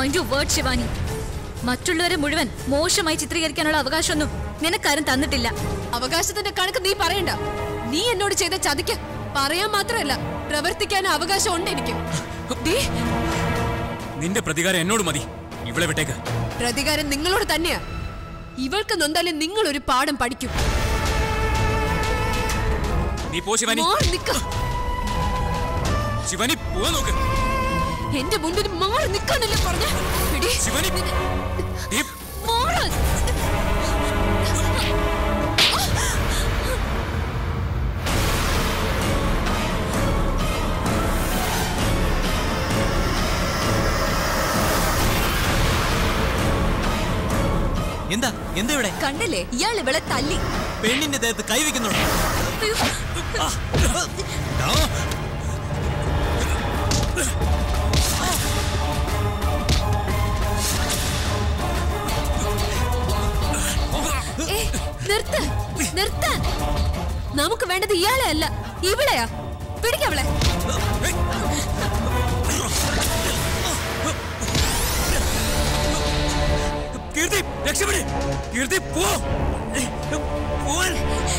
Mind you word Shivani മറ്റുള്ളവരെ മുഴുവൻ മോശമായി ചിത്രീകരിക്കാനുള്ള അവകാശമൊന്നും നിനക്കാരും തന്നിട്ടില്ല അവകാശത്തിന്റെ കണക്ക് നീ പറയണ്ട നീ എന്നോട് ചെയ്ത ചതിക്ക് പറയാൻ മാത്രമല്ല പ്രവർത്തിക്കാൻ അവകാശം ഉണ്ട് എനിക്ക് ദേ, നിന്റെ പ്രതികാരം എന്നോട് മതി ഇവളെ വിട്ടേക്ക് പ്രതികാരം നിങ്ങളോട് തന്നെയാ ഇവൾക്ക് നൊന്താലും നിങ്ങൾ ഒരു പാഠം പഠിക്കും നീ പോ ശിവാനി മാറി നിക്ക ശിവാനി പോവാൻ നോക്ക് എന്റെ മുന്നിൽ മാറി നിക്കാനല്ലേ പറഞ്ഞ ശിവാനി നീ മാറാൻ എന്താ എന്താ ഇവിടെ കണ്ടില്ലേ ഇയാൾ ഇവളെ തല്ലി പെണ്ണിന്റെ ദേഹത്ത് കൈവയ്ക്കുന്നുണ്ടോ അയ്യോ, ഏ, നിർത്ത് നിർത്താൻ നമുക്ക് വേണ്ടത് ഇയാളെ അല്ല ഇവിടെയാ പിടിക്കവളെ കീർത്തി രക്ഷപ്പെട് കീർത്തി പോ പോവാൻ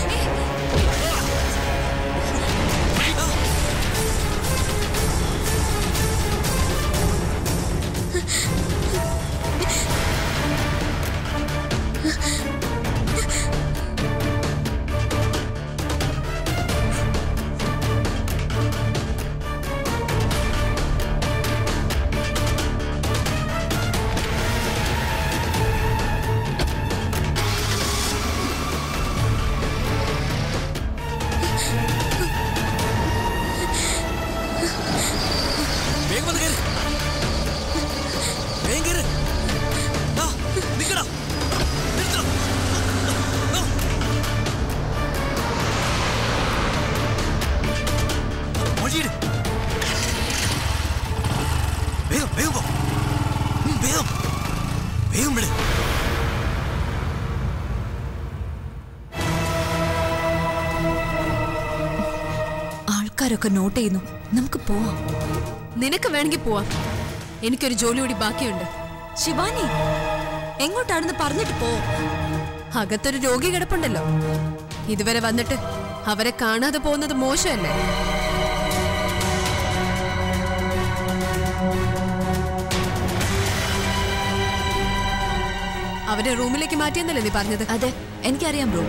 വേഗം വന്ന് കേറ് വേഗം കേറ് ദാ, നിക്കടാ നിർത്തണം ദാ. മൊഴിയിട്. വേഗം വേഗം പോ ഉം, വേഗം വേഗം വിട് ആൾക്കാരൊക്കെ നോട്ട് ചെയ്യുന്നു നമുക്ക് പോവാം നിനക്ക് വേണമെങ്കിൽ പോവാം എനിക്കൊരു ജോലി കൂടി ബാക്കിയുണ്ട് ശിവാനി എങ്ങോട്ടാണെന്ന് പറഞ്ഞിട്ട് പോ അകത്തൊരു രോഗി കിടപ്പുണ്ടല്ലോ ഇതുവരെ വന്നിട്ട് അവരെ കാണാതെ പോകുന്നത് മോശമല്ലേ അവരെ റൂമിലേക്ക് മാറ്റിയെന്നല്ലേ നീ പറഞ്ഞത് അതെ എനിക്കറിയാം ബ്രോ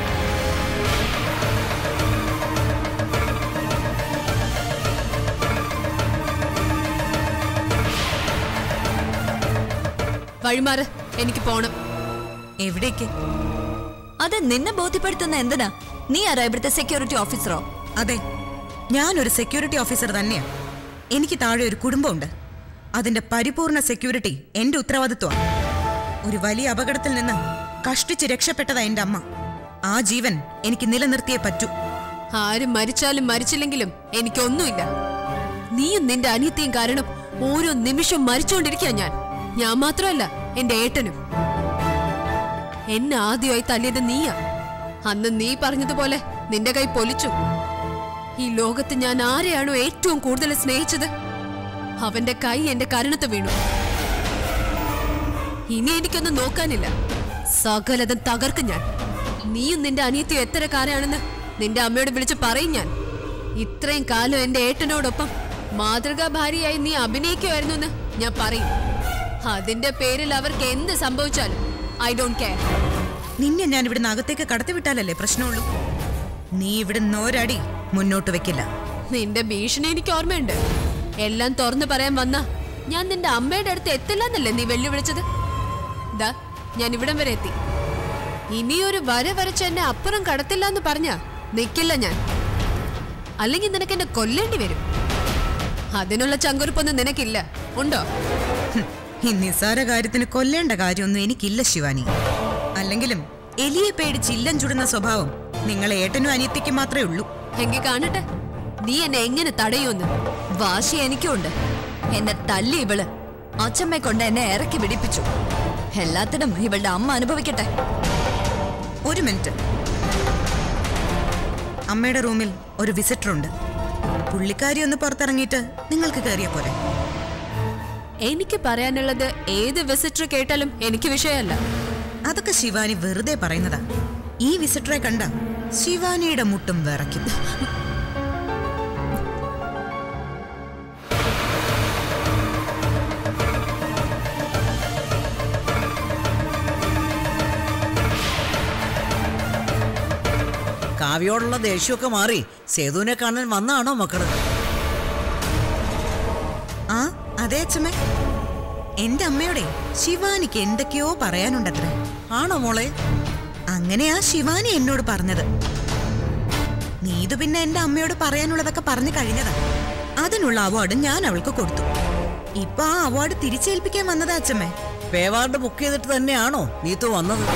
വഴിമാറ് എനിക്ക് പോണം എവിടേക്ക് അത് നിന്നെ ബോധ്യപ്പെടുത്തുന്ന എന്തിനാ നീ ആരാ ഇവിടുത്തെ സെക്യൂരിറ്റി ഓഫീസറോ അതെ ഞാനൊരു സെക്യൂരിറ്റി ഓഫീസർ തന്നെയാണ് എനിക്ക് താഴെ ഒരു കുടുംബമുണ്ട് അതിന്റെ പരിപൂർണ സെക്യൂരിറ്റി എന്റെ ഉത്തരവാദിത്വമാണ് ഒരു വലിയ അപകടത്തിൽ നിന്ന് കഷ്ടിച്ച് രക്ഷപ്പെട്ടതാ എന്റെ അമ്മ ആ ജീവൻ എനിക്ക് നിലനിർത്തിയേ പറ്റൂ ആരും മരിച്ചാലും മരിച്ചില്ലെങ്കിലും എനിക്കൊന്നുമില്ല നീയും നിന്റെ അനിയത്തിയും കാരണം ഓരോ നിമിഷം മരിച്ചുകൊണ്ടിരിക്കുക ഞാൻ ഞാൻ മാത്രമല്ല എന്റെ ഏട്ടനും എന്നെ ആദ്യമായി തല്ലിയത് നീയാ അന്ന് നീ പറഞ്ഞതുപോലെ നിന്റെ കൈ പൊലിച്ചു ഈ ലോകത്ത് ഞാൻ ആരെയാണോ ഏറ്റവും കൂടുതൽ സ്നേഹിച്ചത് അവന്റെ കൈ എന്റെ കരണത്ത് വീണു ഇനി എനിക്കൊന്നും നോക്കാനില്ല സകലതും തകർക്കും ഞാൻ നീയും നിന്റെ അനിയത്തിയും എത്ര കാരാണെന്ന് നിന്റെ അമ്മയോട് വിളിച്ച് പറയും ഞാൻ ഇത്രയും കാലം എന്റെ ഏട്ടനോടൊപ്പം മാതൃകാ ഭാര്യയായി നീ അഭിനയിക്കുമായിരുന്നു എന്ന് ഞാൻ പറയും അതിന്റെ പേരിൽ അവർക്ക് എന്ത് സംഭവിച്ചാലും ഐ ഡോണ്ട് കെയർ നിന്നെ ഞാൻ ഇവിടുന്ന് അകത്തേക്ക് കടത്തിവിട്ടാലല്ലേ പ്രശ്നമുള്ളൂ നീ ഇവിടുന്ന് ഒരടി മുന്നോട്ട് വെക്കില്ല നിന്റെ ഭീഷണി എനിക്ക് ഓർമ്മയുണ്ട് എല്ലാം തുറന്നു പറയാൻ വന്ന ഞാൻ നിന്റെ അമ്മയുടെ അടുത്ത് എത്തില്ലെന്നല്ലേ നീ വെല്ലുവിളിച്ചത് ദാ ഞാൻ ഇവിടം വരെ എത്തി ഇനിയൊരു വര വരച്ച് എന്നെ അപ്പുറം കടത്തില്ല എന്ന് പറഞ്ഞ നിക്കില്ല ഞാൻ അല്ലെങ്കിൽ നിനക്ക് എന്നെ കൊല്ലേണ്ടി വരും അതിനുള്ള ചങ്കുറുപ്പൊന്നും നിനക്കില്ല ഉണ്ടോ ഹും, ഈ നിസ്സാര കാര്യത്തിന് കൊല്ലേണ്ട കാര്യമൊന്നും എനിക്കില്ല ശിവാനി അല്ലെങ്കിലും എലിയെ പേടിച്ച് ഇല്ലം ചുടുന്ന സ്വഭാവം നിങ്ങളെ ഏട്ടനും അനിയത്തിക്കും മാത്രമേ ഉള്ളൂ എങ്കിൽ കാണട്ടെ നീ എന്നെ എങ്ങനെ തടയുമെന്ന് വാശി എനിക്കുണ്ട് എന്നെ തല്ലി ഇവള് അച്ഛമ്മയെ കൊണ്ട് എന്നെ ഇറക്കി പിടിപ്പിച്ചു എല്ലാത്തിനും ഇവളുടെ അമ്മ അനുഭവിക്കട്ടെ ഒരു മിനിറ്റ് അമ്മയുടെ റൂമിൽ ഒരു വിസിറ്റർ ഉണ്ട് പുള്ളിക്കാരി ഒന്ന് പുറത്തിറങ്ങിയിട്ട് നിങ്ങൾക്ക് കയറിയ പോലെ എനിക്ക് പറയാനുള്ളത് ഏത് വിസിറ്റർ കേട്ടാലും എനിക്ക് വിഷയമല്ല അതൊക്കെ ശിവാനി വെറുതെ പറയുന്നതാ ഈ വിസിറ്ററെ കണ്ട ശിവാനിയുടെ മുട്ടും വിറയ്ക്കും കാവ്യോടുള്ള ദേഷ്യമൊക്കെ മാറി സേതുവിനെ കാണാൻ വന്നാണോ മക്കള് ആ അതെ അച്ഛമ്മേ എന്റെ അമ്മയോടെ ശിവാനിക്ക് എന്തൊക്കെയോ പറയാനുണ്ടത്രേ ആണോ മോളെ അങ്ങനെയാ ശിവാനി എന്നോട് പറഞ്ഞത് നീതു പിന്നെ എന്റെ അമ്മയോട് പറയാനുള്ളതൊക്കെ പറഞ്ഞു കഴിഞ്ഞതാ അതിനുള്ള അവാർഡ് ഞാൻ അവൾക്ക് കൊടുത്തു ഇപ്പൊ ആ അവാർഡ് തിരിച്ചേൽപ്പിക്കാൻ വന്നതാ അച്ഛമ്മേ പേവാർഡ് ബുക്ക് ചെയ്തിട്ട് തന്നെയാണോ നീത്തു വന്നത്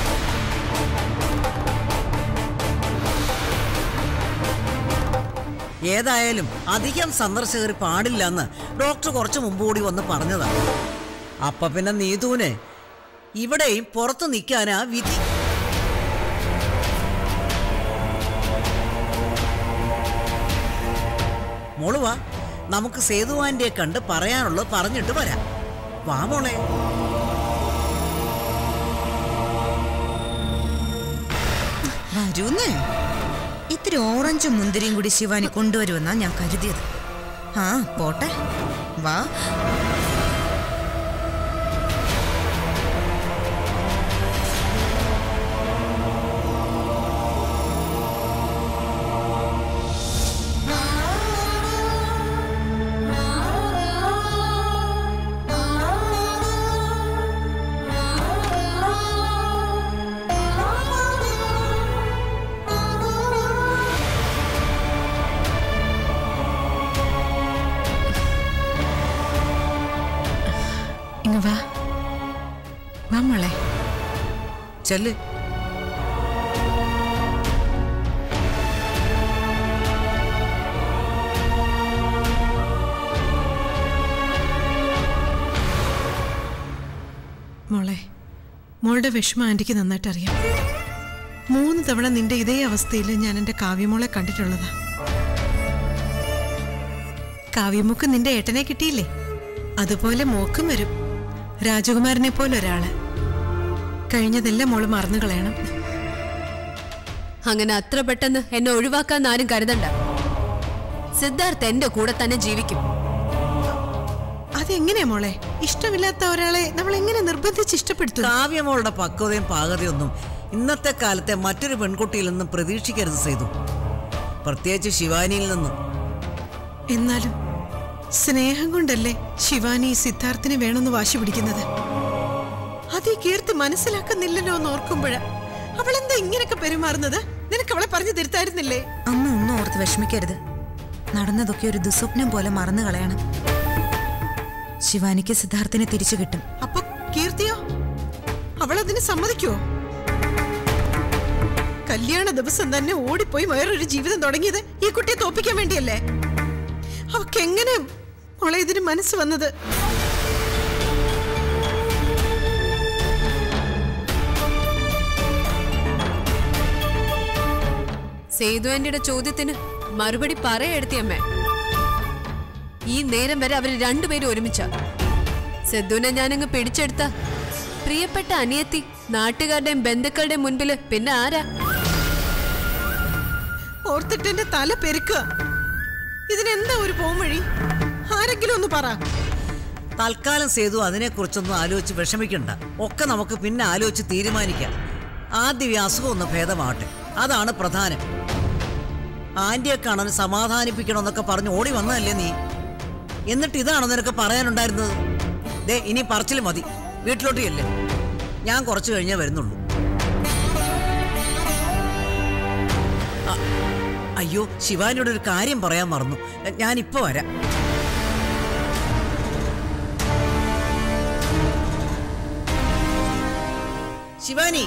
ഏതായാലും അധികം സന്ദർശകർ പാടില്ലെന്ന് ഡോക്ടർ കുറച്ച് മുമ്പ് കൂടി വന്ന് പറഞ്ഞതാണ് അപ്പൊ പിന്നെ നീതുവിന് ഇവിടെയും പുറത്ത് നിൽക്കാനാ വിധി മോള് വാ നമുക്ക് സേതുവാന്റെ കണ്ട് പറയാനുള്ളത് പറഞ്ഞിട്ട് വരാം വാ മോളെ വരൂന്നേ ഇത്തിരി ഓറഞ്ചും മുന്തിരിയും കൂടി ശിവാനി കൊണ്ടുവരുമെന്നാ ഞാൻ കരുതിയത് ആ പോട്ടെ വാ ഇങ്ങ വാ വാ മോളെ ചെല്ല് മോളെ മോളുടെ വിഷമം ആൻറ്റിക്ക് നന്നായിട്ട് അറിയാം മൂന്ന് തവണ നിന്റെ ഇതേ അവസ്ഥയിൽ ഞാൻ എൻ്റെ കാവ്യമോളെ കണ്ടിട്ടുള്ളതാ കാവ്യമോക്ക് നിന്റെ ഏട്ടനെ കിട്ടിയില്ലേ അതുപോലെ മോക്കും വരും രാജകുമാരനെ പോലെ ഒരാള് കഴിഞ്ഞതെല്ലാം മോള് മറന്നു കളയണം അങ്ങനെ അത്ര പെട്ടെന്ന് എന്നെ ഒഴിവാക്കാൻ ആരും കരുതണ്ട സിദ്ധാർത്ഥ് എന്റെ കൂടെ തന്നെ ജീവിക്കും അതെങ്ങനെയാ മോളെ ഇഷ്ടമില്ലാത്ത ഒരാളെ നമ്മൾ എങ്ങനെ നിർബന്ധിച്ച് ഇഷ്ടപ്പെടുത്തും കാവ്യമോളുടെ പക്വതയും പാകതയൊന്നും ഇന്നത്തെ കാലത്തെ മറ്റൊരു പെൺകുട്ടിയിൽ നിന്നും പ്രതീക്ഷിക്കരുത് ചെയ്തു പ്രത്യേകിച്ച് ശിവാനിയിൽ നിന്നും എന്നാലും സ്നേഹം കൊണ്ടല്ലേ ശിവാനി സിദ്ധാർത്ഥിനെ വേണമെന്ന് വാശി പിടിക്കുന്നത് അത് ഈ കീർത്തി മനസ്സിലാക്കുന്നില്ലല്ലോ എന്ന് ഓർക്കുമ്പോഴാ അവളെന്താ ഇങ്ങനെയൊക്കെ പെരുമാറുന്നത് നിനക്ക് അവളെ പറഞ്ഞു തിരുത്തായിരുന്നില്ലേ അമ്മ ഒന്നും ഓർത്ത് വിഷമിക്കരുത് നടന്നതൊക്കെ ഒരു ദുസ്വപ്നം പോലെ മറന്നു കളയണം ശിവാനിക്ക് സിദ്ധാർത്ഥിനെ തിരിച്ചു കിട്ടും അപ്പൊ കീർത്തിയോ അവളതിന് സമ്മതിക്കുവോ കല്യാണ ദിവസം തന്നെ ഓടിപ്പോയി വേറൊരു ജീവിതം തുടങ്ങിയത് ഈ കുട്ടിയെ തോപ്പിക്കാൻ വേണ്ടിയല്ലേ അവക്ക് എങ്ങനെ മോളെ ഇതിന് മനസ്സ് വന്നത് സേതു ആന്റിയുടെ ചോദ്യത്തിന് മറുപടി പറയെടുത്തിയമ്മേ ഈ നേരം വരെ അവര് രണ്ടുപേരും ഒരുമിച്ച സിദ്ധുവിനെ ഞാനങ്ങ് പിടിച്ചെടുത്ത പ്രിയപ്പെട്ട അനിയത്തി നാട്ടുകാരുടെയും ബന്ധുക്കളുടെയും മുൻപില് പിന്നെ ആരാ ഓർത്തിട്ട് എന്റെ തല പെരുക്കുക ഇതിനെന്താ ഒരു പോംവഴി ആരെങ്കിലും ഒന്ന് പറ തൽക്കാലം സേതു അതിനെക്കുറിച്ചൊന്നും ആലോചിച്ച് വിഷമിക്കണ്ട ഒക്കെ നമുക്ക് പിന്നെ ആലോചിച്ച് തീരുമാനിക്കാം ആദ്യം ഈ അസുഖം ഒന്ന് ഭേദമാവട്ടെ അതാണ് പ്രധാനം ആന്റിയെ കാണാൻ സമാധാനിപ്പിക്കണമെന്നൊക്കെ പറഞ്ഞ് ഓടി വന്നതല്ലേ നീ എന്നിട്ട് ഇതാണോ നിനക്ക് പറയാനുണ്ടായിരുന്നത് ദേ ഇനി പറച്ചിൽ മതി വീട്ടിലോട്ട് ചെല്ലേ ഞാൻ കുറച്ച് കഴിഞ്ഞേ വരുന്നുള്ളൂ അ- അയ്യോ ശിവാനിയോട് ഒരു കാര്യം പറയാൻ മറന്നു ഞാനിപ്പോ വരാം ശിവാനി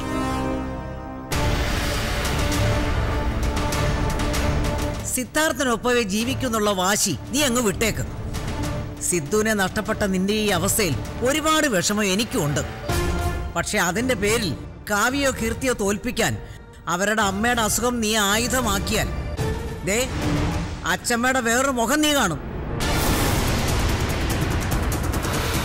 സിദ്ധാർത്ഥനൊപ്പവേ ജീവിക്കുന്നുള്ള വാശി നീ അങ്ങ് വിട്ടേക്ക് സിദ്ധുവിനെ നഷ്ടപ്പെട്ട നിന്റെ ഈ അവസ്ഥയിൽ ഒരുപാട് വിഷമം എനിക്കുണ്ട് പക്ഷെ അതിന്റെ പേരിൽ കാവ്യോ കീർത്തിയോ തോൽപ്പിക്കാൻ അവരുടെ അമ്മയുടെ അസുഖം നീ ആയുധമാക്കിയാൽ ദേ അച്ചമ്മയുടെ വേറൊരു മുഖം നീ കാണും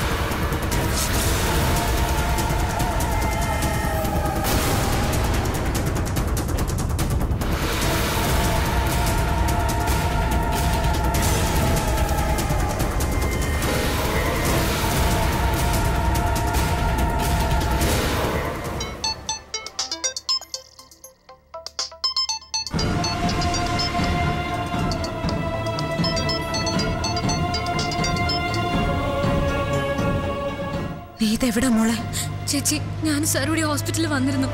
ഇതെവിടാ മോളെ ചേച്ചി ഞാൻ സാറുകൂടി ഹോസ്പിറ്റലിൽ വന്നിരുന്നു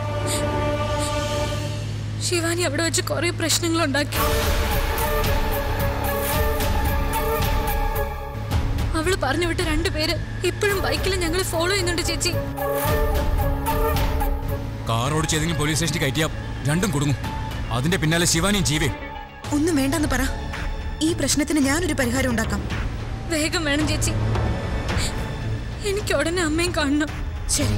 ശിവാനി അവിടെ വെച്ച് കുറെ പ്രശ്നങ്ങൾ ഉണ്ടാക്കി അവള് പറഞ്ഞു വിട്ട രണ്ടുപേര് ഇപ്പോഴും ബൈക്കിൽ ഞങ്ങൾ ഫോളോ ചെയ്യുന്നുണ്ട് ചേച്ചി കാർ ഓടിച്ച് ഏതെങ്കിലും പോലീസ് സ്റ്റേഷനിൽ കയറ്റിയാ രണ്ടും കൊടുങ്ങും അതിന്റെ പിന്നാലെ ശിവാനിയും ജീവയും ഒന്നും വേണ്ടെന്ന് പറ ഈ പ്രശ്നത്തിന് ഞാനൊരു പരിഹാരം ഉണ്ടാക്കാം വേഗം വേണം ചേച്ചി എനിക്ക് ഉടനെ അമ്മയും കാണണം ശരി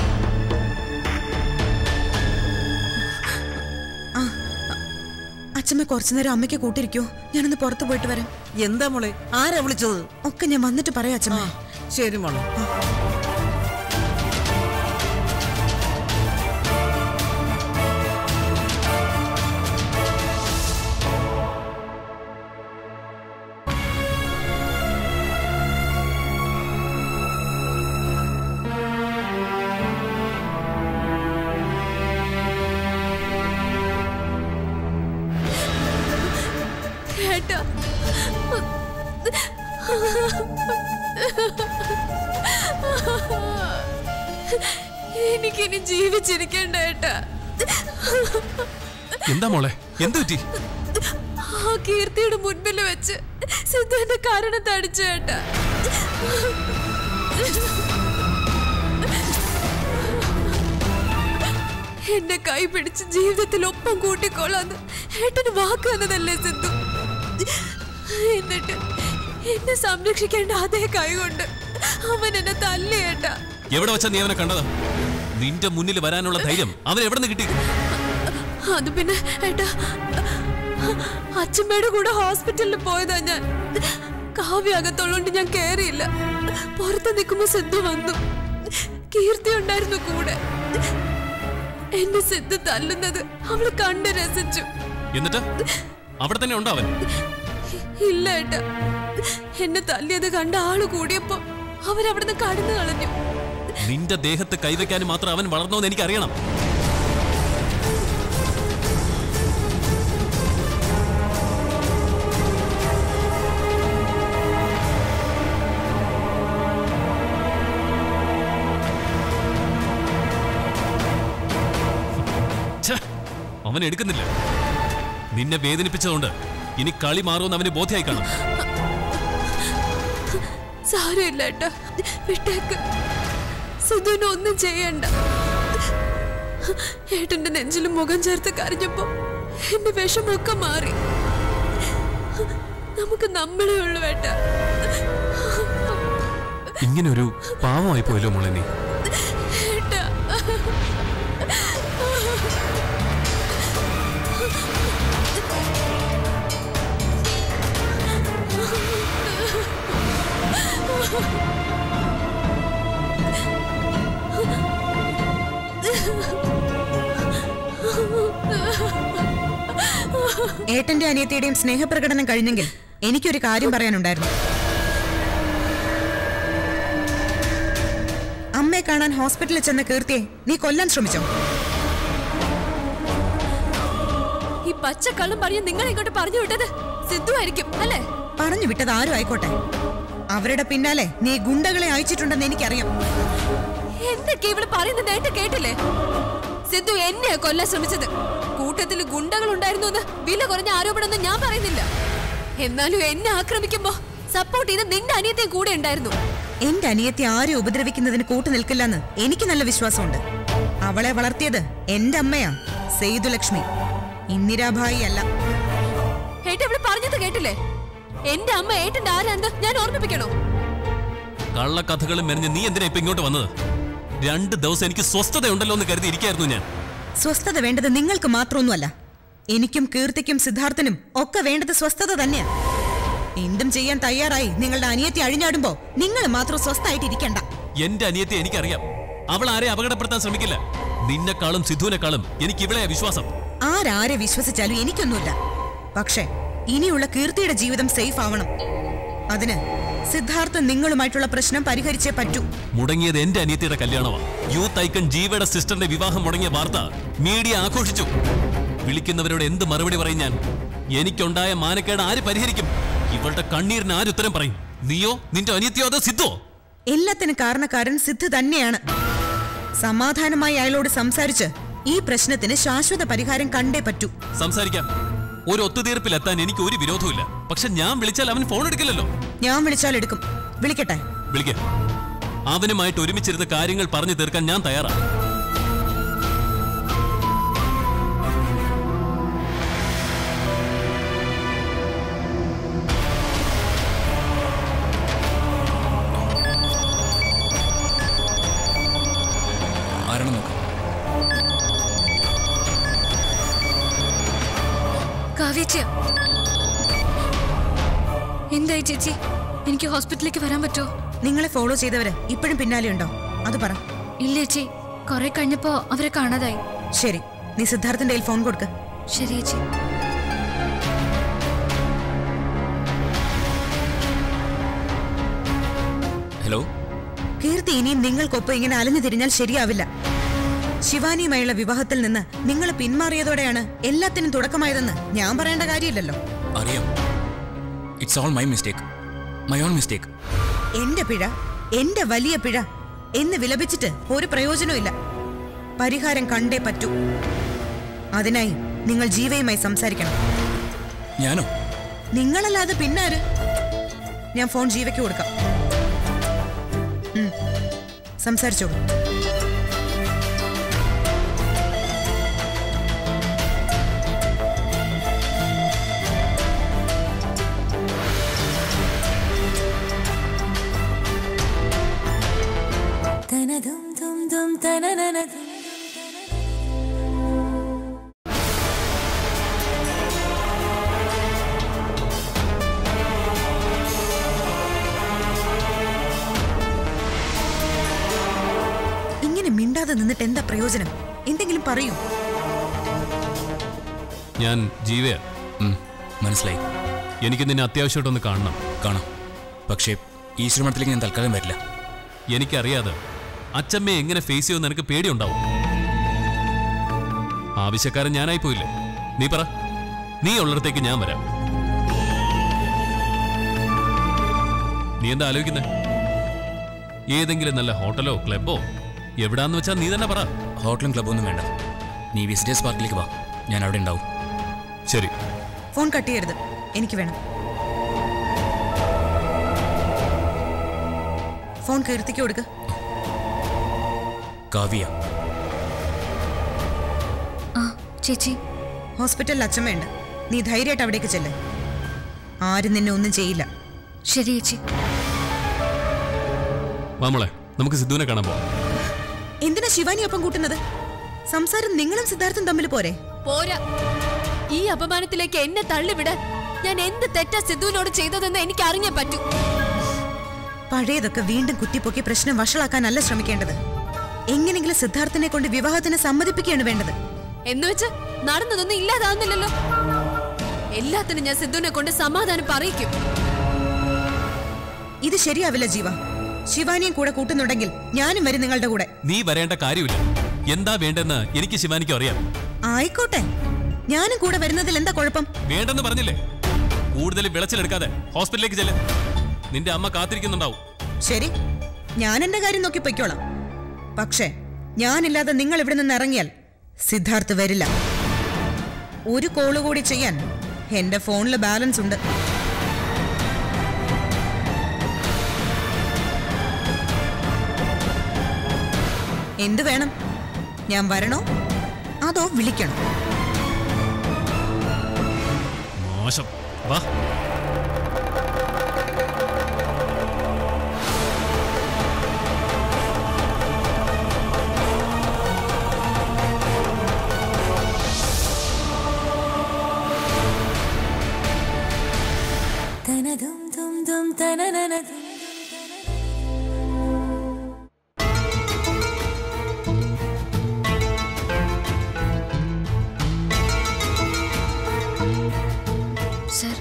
ആ അ- അച്ഛമ്മ കുറച്ചു നേരം അമ്മയ്ക്ക് കൂട്ടിരിക്കോ ഞാനൊന്ന് പുറത്തു പോയിട്ട് വരാം എന്താ മോളെ ആരാ വിളിച്ചത് ഒക്കെ ഞാൻ വന്നിട്ട് പറയാം അച്ഛമ്മ ശരി മോളെ ഏട്ടാ എനിക്കിനി ജീവിച്ചിരിക്കണ്ട ഏട്ടാ എന്താ മോളെ എന്ത് പറ്റി ആ കീർത്തിയുടെ മുൻപിൽ വെച്ച് സിദ്ധുവിന്റെ കാരണം തടിച്ചു ഏട്ടാ എന്നെ കൈ പിടിച്ച് ജീവിതത്തിൽ ഒപ്പം കൂട്ടിക്കൊള്ളാന്ന് ഏട്ടന് വാക്ക് തന്നതല്ലേ സിദ്ധു എന്നിട്ട് എന്നെ സംരക്ഷിക്കേണ്ട അതേ കൈ കൊണ്ട് അവൻ എന്നെ തല്ലിയേട്ടാ എവിടെ വെച്ചാ നീ അവനെ കണ്ടത് നിന്റെ മുന്നിൽ വരാനുള്ള ധൈര്യം അവൻ എവിടെ നിന്ന് കിട്ടി അത് പിന്നെ ഏട്ടാ അച്ഛമ്മയുടെ കൂടെ ഹോസ്പിറ്റലിൽ പോയതാ ഞാൻ കാവ്യ അകത്തുള്ളോണ്ട് ഞാൻ കേറിയില്ല പുറത്ത് നിൽക്കുമ്പോ സിദ്ധു വന്നു കീർത്തി ഉണ്ടായിരുന്നു കൂടെ എന്നെ സിദ്ധു തല്ലുന്നത് അവള് കണ്ട് രസിച്ചു എന്നിട്ട് അവിടെ തന്നെ ഉണ്ടോ അവൻ ഇല്ല ഏട്ടാ എന്നെ തല്ലിയത് കണ്ട ആള് കൂടിയപ്പോ അവരവിടുന്ന് കടന്നു കളഞ്ഞു നിന്റെ ദേഹത്ത് കൈവയ്ക്കാനും മാത്രം അവൻ വളർന്നോന്ന് എനിക്ക് അറിയണം ഛെ, അവൻ എടുക്കുന്നില്ല നിന്നെ വേദനിപ്പിച്ചതുകൊണ്ട് ഇനി കളി മാറുമെന്ന് അവന് ബോധ്യമായി കാണും സാരമില്ല ഏട്ടാ വിട്ടേക്ക് സിധുവിനെ ഒന്നും ചെയ്യണ്ട ഏട്ടന്റെ നെഞ്ചിലും മുഖം ചേർത്ത് കരഞ്ഞപ്പോ എന്റെ വിഷമൊക്കെ മാറി നമുക്ക് നമ്മളെ ഉള്ളു വേട്ട ഇങ്ങനെ ഒരു പാവമായി പോയല്ലോ മോളെ നീ ഏട്ടാ ഏട്ടന്റെ അനിയത്തിയുടെയും സ്നേഹപ്രകടനം കഴിഞ്ഞെങ്കിൽ എനിക്കൊരു കാര്യം പറയാനുണ്ടായിരുന്നു അമ്മയെ കാണാൻ ഹോസ്പിറ്റലിൽ ചെന്ന കീർത്തിയെ നീ കൊല്ലാൻ ശ്രമിച്ചോ ഈ പച്ചക്കള്ളം പറഞ്ഞ് നിങ്ങളെ ഇങ്ങോട്ട് പറഞ്ഞു വിട്ടത് സിദ്ധു ആയിരിക്കും അല്ലേ പറഞ്ഞു വിട്ടത് ആരും ആയിക്കോട്ടെ അവരുടെ പിന്നാലെ നീ ഗുണ്ടകളെ അയച്ചിട്ടുണ്ടെന്ന് എനിക്കറിയാം എന്തൊക്കെ ഇവള് പറയുന്ന നേട്ട് കേട്ടില്ലേ സിദ്ധു എന്നെയാ കൊല്ലാൻ ശ്രമിച്ചത് കൂട്ടത്തിൽ ഗുണ്ടകൾ ഉണ്ടായിരുന്നു എന്ന് വില കുറഞ്ഞ ആരോപണമൊന്നും ഞാൻ പറയുന്നില്ല എന്നാലും എന്നെ ആക്രമിക്കുമ്പോ സപ്പോർട്ട് ചെയ്ത് നിന്റെ അനിയത്തെയും കൂടെ ഉണ്ടായിരുന്നു എന്റെ അനിയത്തി ആരെ ഉപദ്രവിക്കുന്നതിന് കൂട്ടു നിൽക്കില്ലെന്ന് എനിക്ക് നല്ല വിശ്വാസമുണ്ട് അവളെ വളർത്തിയത് എന്റെ അമ്മയാ സെയ്തുലക്ഷ്മി ഇന്ദിരാഭായി അല്ല ഏട്ടാ ഇവള് പറഞ്ഞത് കേട്ടില്ലേ എന്റെ അമ്മ ഏട്ടന്റെ ആരാന്ന് ഞാൻ ഓർമ്മിപ്പിക്കണോ കള്ളക്കഥകളും മെനഞ്ഞ് നീ എന്തിനാ ഇപ്പൊ ഇങ്ങോട്ട് വന്നത് രണ്ട് ദിവസം എനിക്ക് സ്വസ്ഥതയുണ്ടല്ലോ എന്ന് കരുതി ഇരിക്കായിരുന്നു ഞാൻ സ്വസ്ഥത വേണ്ടത് നിങ്ങൾക്ക് മാത്രമൊന്നുമല്ല എനിക്കും കീർത്തിക്കും സിദ്ധാർത്ഥനും ഒക്കെ വേണ്ടത് സ്വസ്ഥത തന്നെയാ എന്തും ചെയ്യാൻ തയ്യാറായി നിങ്ങളുടെ അനിയത്തി അഴിഞ്ഞാടുമ്പോ നിങ്ങൾ മാത്രം സ്വസ്ഥായിട്ട് ഇരിക്കണ്ട എന്റെ അനിയത്തെ എനിക്കറിയാം അവൾ ആരെ അപകടപ്പെടുത്താൻ ശ്രമിക്കില്ല നിന്നെക്കാളും സിദ്ധുവിനെക്കാളും എനിക്ക് ഇവളെയാ വിശ്വാസം ആരാരെ വിശ്വസിച്ചാലും എനിക്കൊന്നുമില്ല പക്ഷേ ഇനിയുള്ള കീർത്തിയുടെ ജീവിതം സേഫ് ആവണം അതിന് സിദ്ധാർത്ഥൻ നിങ്ങളുമായിട്ടുള്ള പ്രശ്നം പരിഹരിച്ചേ പറ്റൂ മുടങ്ങിയത് എന്റെ അനിയത്തിയുടെ കല്യാണമാണ് യൂത്ത് ഐക്കൺ ജീവയുടെ സിസ്റ്ററിന്റെ വിവാഹം മുടങ്ങിയ വാർത്ത മീഡിയ ആഘോഷിച്ചു വിളിക്കുന്നവരോട് എന്ത് മറുപടി പറയും ഞാൻ എനിക്കുണ്ടായ മാനക്കേട് ആര് പരിഹരിക്കും ഇവളുടെ കണ്ണീരിന് ആരുത്തരം പറയും നീയോ നിന്റെ അനിയത്തിയോ അതോ സിദ്ധോ എല്ലാത്തിനും കാരണക്കാരൻ സിദ്ധ് തന്നെയാണ് സമാധാനമായി അയാളോട് സംസാരിച്ച് ഈ പ്രശ്നത്തിന് ശാശ്വത പരിഹാരം കണ്ടേ പറ്റൂ സംസാരിക്കാം ഒരു ഒത്തുതീർപ്പിലെത്താൻ എനിക്ക് ഒരു വിരോധമില്ല പക്ഷെ ഞാൻ വിളിച്ചാൽ അവൻ ഫോൺ എടുക്കില്ലല്ലോ ഞാൻ വിളിച്ചാൽ എടുക്കും വിളിക്കട്ടെ വിളിക്ക അവനുമായിട്ട് ഒരുമിച്ചിരുന്ന് കാര്യങ്ങൾ പറഞ്ഞു തീർക്കാൻ ഞാൻ തയ്യാറാണ് ആരാണ് നോക്കാം കാവ്യച്ച എന്തായി ചേച്ചി എനിക്ക് ഹോസ്പിറ്റലിലേക്ക് വരാൻ പറ്റുമോ നിങ്ങളെ ഫോളോ ചെയ്തവര് ഇപ്പോഴും പിന്നാലെ ഉണ്ടോ അത് പറ ഇല്ല ചേച്ചി കുറെ കഴിഞ്ഞപ്പോ അവരെ കാണാതായി ശരി നീ സിദ്ധാർത്ഥന്റെ കയ്യിൽ ഫോൺ കൊടുക്ക് ശരി ചേച്ചി ഹലോ കീർത്തി ഇനിയും നിങ്ങൾക്കൊപ്പം ഇങ്ങനെ അലഞ്ഞു തിരിഞ്ഞാൽ ശരിയാവില്ല ശിവാനിയുമായുള്ള വിവാഹത്തിൽ നിന്ന് നിങ്ങൾ പിന്മാറിയതോടെയാണ് എല്ലാത്തിനും തുടക്കമായതെന്ന് ഞാൻ പറയേണ്ട കാര്യമില്ലല്ലോ അറിയാം it's all my mistake my own mistake എന്റെ പിഴ എന്റെ വലിയ പിഴ എന്ന് വിലപിച്ചിട്ട് ഒരു പ്രയോജനമില്ല പരിഹാരം കണ്ടേ പറ്റൂ അതിനായി നിങ്ങൾ ജീവയുമായി സംസാരിക്കണം ഞാനോ നിങ്ങളല്ലാതെ പിന്നാര് ഞാൻ ഫോൺ ജീവയ്ക്ക് കൊടുക്കാം ഉം. സംസാരിച്ചോളൂ ഇങ്ങനെ മിണ്ടാതെ നിന്നിട്ട് എന്താ പ്രയോജനം എന്തെങ്കിലും പറയൂ ഞാൻ ജീവയാ ഉം, മനസ്സിലായി എനിക്ക് നിന്നെ അത്യാവശ്യമായിട്ടൊന്ന് കാണണം കാണാം പക്ഷേ ഈ ശ്രമണത്തിലേക്ക് ഞാൻ തൽക്കാലം വരില്ല എനിക്കറിയാതെ അച്ചമ്മയെ എങ്ങനെ ഫേസ് ചെയ്യുമെന്ന് എനിക്ക് പേടിയുണ്ടാവും ആവശ്യക്കാരൻ ഞാനായി പോയില്ലേ നീ പറ നീ ഉള്ളിടത്തേക്ക് ഞാൻ വരാം നീ എന്താ ആലോചിക്കുന്നേ ഏതെങ്കിലും നല്ല ഹോട്ടലോ ക്ലബോ എവിടാന്ന് വെച്ചാൽ നീ തന്നെ പറ ഹോട്ടലും ക്ലബ്ബൊന്നും വേണ്ട നീ വിസിറ്റേഴ്സ് പാർക്കിലേക്ക് വാ ഞാൻ അവിടെ ഉണ്ടാവും ശരി ഫോൺ കട്ട് ചെയ്യരുത് എനിക്ക് വേണം ഫോൺ കീർത്തിക്ക് കൊടുക്ക് കാവ്യ ആ ചേച്ചി ഹോസ്പിറ്റലിൽ അച്ഛമ്മയുണ്ട് നീ ധൈര്യമായിട്ട് അവിടേക്ക് ചെല്ല് ആരും നിന്നെ ഒന്നും ചെയ്യില്ല ശരി ചേച്ചി മാമളെ നമുക്ക് സിദ്ധുവിനെ കാണാൻ പോവാം എന്തിനാ ശിവാനി ഒപ്പം കൂട്ടുന്നത് സംസാരം നിങ്ങളും സിദ്ധാർത്ഥം തമ്മിൽ പോരെ പോരാ ഈ അപമാനത്തിലേക്ക് എന്നെ തള്ളിവിടാൻ ഞാൻ എന്ത് തെറ്റാ സിദ്ധുവിനോട് ചെയ്തതെന്ന് എനിക്ക് അറിഞ്ഞേ പറ്റൂ പഴയതൊക്കെ വീണ്ടും കുത്തിപ്പൊക്കി പ്രശ്നം വഷളാക്കാനല്ല ശ്രമിക്കേണ്ടത് എങ്ങനെങ്കിലും സിദ്ധാർത്ഥനെ കൊണ്ട് വിവാഹത്തിന് സമ്മതിപ്പിക്കുകയാണ് വേണ്ടത് എന്ന് വെച്ച് നടന്നതൊന്നും ഇല്ലാതാവുന്നില്ലല്ലോ എല്ലാത്തിനും ഞാൻ സിദ്ധുവിനെ കൊണ്ട് സമാധാനം പറയിക്കും ഇത് ശരിയാവില്ല ജീവ ശിവാനിയും കൂടെ കൂട്ടുന്നുണ്ടെങ്കിൽ ഞാനും വരും നിങ്ങളുടെ കൂടെ നീ വരേണ്ട കാര്യമില്ല എന്താ വേണ്ടെന്ന് എനിക്ക് ശിവാനിക്കും അറിയാം ആയിക്കോട്ടെ ഞാനും കൂടെ വരുന്നതിൽ എന്താ കുഴപ്പം വേണ്ടെന്ന് പറഞ്ഞില്ലേ കൂടുതൽ വിളച്ചിലെടുക്കാതെ ഹോസ്പിറ്റലിലേക്ക് ചെല്ല് നിന്റെ അമ്മ കാത്തിരിക്കുന്നുണ്ടാവും ശരി ഞാൻ എന്റെ കാര്യം നോക്കി പൊയ്ക്കോളാം പക്ഷേ ഞാനില്ലാതെ നിങ്ങൾ ഇവിടെ നിന്ന് ഇറങ്ങിയാൽ സിദ്ധാർത്ഥ് വരില്ല ഒരു കോള് കൂടി ചെയ്യാൻ എന്റെ ഫോണിൽ ബാലൻസ് ഉണ്ട് എന്ത് വേണം ഞാൻ വരണോ അതോ വിളിക്കണോ മോശം വാ സർ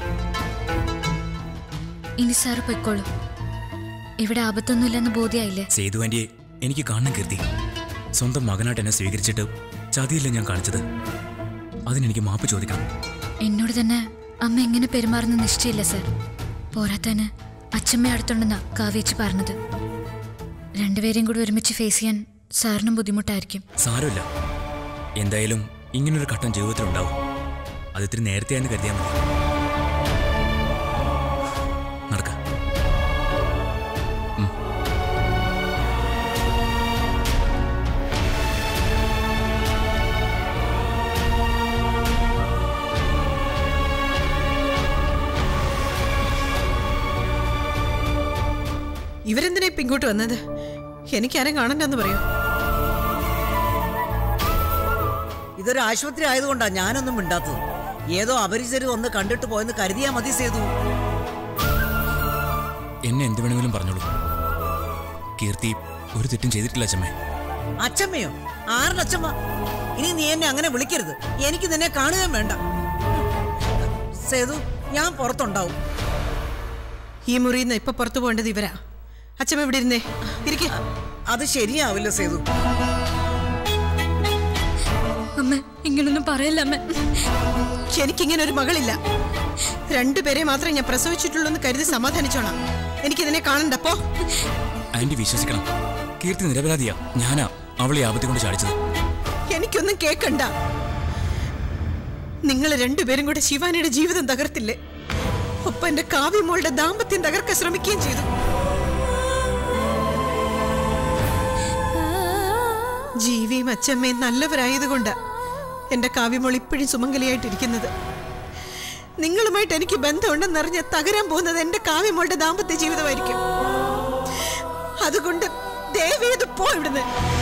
ഇനി സാർ പൊയ്ക്കോളൂ ഇവിടെ ആപത്തൊന്നുമില്ലെന്ന് ബോധ്യായില്ലേ സേതു ആൻറ്റിയെ എനിക്ക് കാണണം കീർത്തി സ്വന്തം മകനായിട്ട് എന്നെ സ്വീകരിച്ചിട്ട് ചതിയില്ല ഞാൻ കാണിച്ചത് അതിനെനിക്ക് മാപ്പ് ചോദിക്കണം എന്നോട് തന്നെ അമ്മ എങ്ങനെ പെരുമാറുന്ന നിശ്ചയില്ല സർ പോരാത്തന് അച്ഛമ്മ അടുത്തുണ്ടെന്നാ കാവേച്ചി പറഞ്ഞത് രണ്ടുപേരെയും കൂടി ഒരുമിച്ച് ഫേസ് ചെയ്യാൻ സാറിനും ബുദ്ധിമുട്ടായിരിക്കും സാരമില്ല എന്തായാലും ഇങ്ങനൊരു ഘട്ടം ജീവിതത്തിലുണ്ടാവും അത് ഇത്തിരി നേരത്തെയാന്ന് കരുതിയാൽ മതി നടക്ക ഇവരെന്തിനാ ഇപ്പൊ ഇങ്ങോട്ട് വന്നത് എനിക്കാരും കാണണ്ടെന്ന് പറയൂ ഇതൊരു ആശുപത്രി ആയതുകൊണ്ടാ ഞാനൊന്നും മിണ്ടാത്തത് ഏതോ അപരിചിതർ ഒന്ന് കണ്ടിട്ട് പോയെന്ന് കരുതിയാ മതി സേതു എന്നെ എന്ത് വേണമെങ്കിലും പറഞ്ഞോളൂ കീർത്തി ഒരു തെറ്റും ചെയ്തിട്ടില്ല അച്ഛമ്മേ അച്ഛമ്മയോ ആരുടെ അച്ഛമ്മ ഇനി നീ എന്നെ അങ്ങനെ വിളിക്കരുത് എനിക്ക് നിന്നെ കാണുകയും വേണ്ട സേതു ഞാൻ പുറത്തുണ്ടാവും ഈ മുറിയിൽ നിന്ന് ഇപ്പൊ പുറത്തു പോകേണ്ടത് ഇവരാ അച്ഛമ്മ ഇവിടെ ഇരുന്നേ ഇരിക്കെ അത് ശരിയാവില്ല സേതു അമ്മ ഇങ്ങനൊന്നും പറയല്ല അമ്മ എനിക്കിങ്ങനെ ഒരു മകളില്ല രണ്ടുപേരെ മാത്രമേ ഞാൻ പ്രസവിച്ചിട്ടുള്ളൂ എന്ന് കരുതി സമാധാനിച്ചോളാം എനിക്കിതിനെ കാണണ്ടപ്പോ ആന്റി വിശ്വസിക്കണം കീർത്തി നിരപരാധിയാ ഞാനാ അവളെ ആപത്തി കൊണ്ട് ചാടിച്ചത് എനിക്കൊന്നും കേക്കണ്ട നിങ്ങൾ രണ്ടുപേരും കൂടെ ശിവാനിയുടെ ജീവിതം തകർത്തില്ലേ ഒപ്പം എന്റെ കാവ്യമോളുടെ ദാമ്പത്യം തകർക്കാൻ ശ്രമിക്കുകയും ചെയ്തു ജീവിയും അച്ഛമ്മയും നല്ലവരായതുകൊണ്ട് എന്റെ കാവ്യമോൾ ഇപ്പോഴും സുമംഗലിയായിട്ടിരിക്കുന്നത് നിങ്ങളുമായിട്ട് എനിക്ക് ബന്ധമുണ്ടെന്നറിഞ്ഞ് തകരാൻ പോകുന്നത് എന്റെ കാവ്യമോളുടെ ദാമ്പത്യ ജീവിതമായിരിക്കും അതുകൊണ്ട് ദയവേത് പോ ഇവിടുന്ന്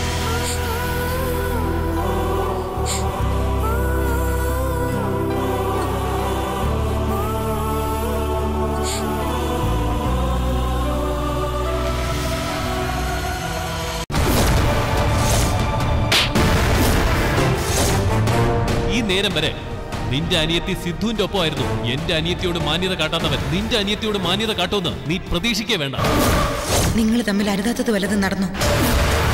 ഈ നേരം വരെ നിന്റെ അനിയത്തി സിദ്ധുവിന്റെ ഒപ്പമായിരുന്നു എന്റെ അനിയത്തിയോട് മാന്യത കാട്ടാത്തവൻ നിന്റെ അനിയത്തിയോട് മാന്യത കാട്ടുമെന്ന് നീ പ്രതീക്ഷിക്കേ വേണ്ട നിങ്ങൾ തമ്മിൽ അരുതാത്തത് വല്ലതും നടന്നു